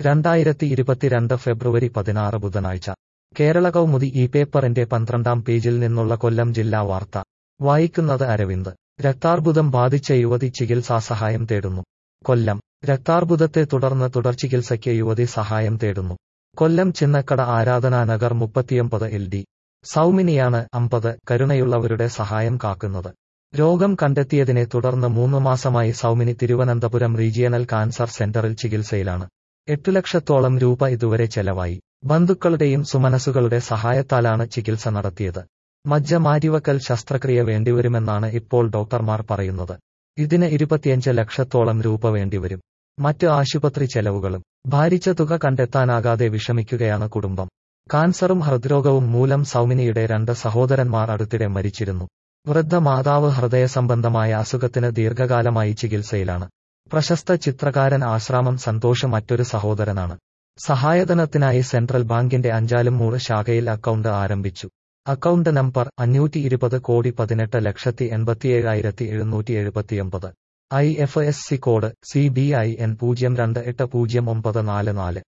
രണ്ടായിരത്തി ഇരുപത്തിരണ്ട് ഫെബ്രുവരി പതിനാറ് ബുധനാഴ്ച കേരള കൗമുദി ഈ പേപ്പറിന്റെ പന്ത്രണ്ടാം പേജിൽ നിന്നുള്ള കൊല്ലം ജില്ലാ വാർത്ത വായിക്കുന്നത് അരവിന്ദ് രക്താർബുദം ബാധിച്ച യുവതി ചികിത്സാസഹായം തേടുന്നു കൊല്ലം രക്താർബുദത്തെ തുടർന്ന് തുടർചികിത്സയ്ക്ക് യുവതി സഹായം തേടുന്നു കൊല്ലം ചിന്നക്കട ആരാധനാനഗർ മുപ്പത്തിയൊമ്പത് എൽ ഡി സൗമിനിയാണ് അമ്പത് കരുണയുള്ളവരുടെ സഹായം കാക്കുന്നത് രോഗം കണ്ടെത്തിയതിനെ തുടർന്ന് മൂന്ന് മാസമായി സൗമിനി തിരുവനന്തപുരം റീജിയണൽ കാൻസർ സെന്ററിൽ ചികിത്സയിലാണ് എട്ടു ലക്ഷത്തോളം രൂപ ഇതുവരെ ചെലവായി ബന്ധുക്കളുടെയും സുമനസുകളുടെ സഹായത്താലാണ് ചികിത്സ നടത്തിയത് മജ്ജ മാറ്റിവക്കൽ ശസ്ത്രക്രിയ വേണ്ടിവരുമെന്നാണ് ഇപ്പോൾ ഡോക്ടർമാർ പറയുന്നത് ഇതിന് ഇരുപത്തിയഞ്ച് ലക്ഷത്തോളം രൂപ വേണ്ടിവരും മറ്റ് ആശുപത്രി ചെലവുകളും ഭാരിച്ച തുക കണ്ടെത്താനാകാതെ വിഷമിക്കുകയാണ് കുടുംബം കാൻസറും ഹൃദ്രോഗവും മൂലം സൗമിനിയുടെ രണ്ട് സഹോദരന്മാർ അടുത്തിടെ മരിച്ചിരുന്നു വൃദ്ധ മാതാവ് ഹൃദയ സംബന്ധമായ അസുഖത്തിന് ദീർഘകാലമായി ചികിത്സയിലാണ് പ്രശസ്ത ചിത്രകാരൻ ആശ്രാമം സന്തോഷ് മറ്റൊരു സഹോദരനാണ് സഹായധനത്തിനായി സെൻട്രൽ ബാങ്കിന്റെ അഞ്ചാലും മൂട് ശാഖയിൽ അക്കൗണ്ട് ആരംഭിച്ചു അക്കൗണ്ട് നമ്പർ അഞ്ഞൂറ്റി ഇരുപത് കോടി പതിനെട്ട് ലക്ഷത്തി എൺപത്തിയേഴായിരത്തി എഴുന്നൂറ്റി എഴുപത്തിയൊമ്പത് I F S C code C B I N പൂജ്യം രണ്ട് എട്ട് പൂജ്യം ഒമ്പത് നാല് നാല്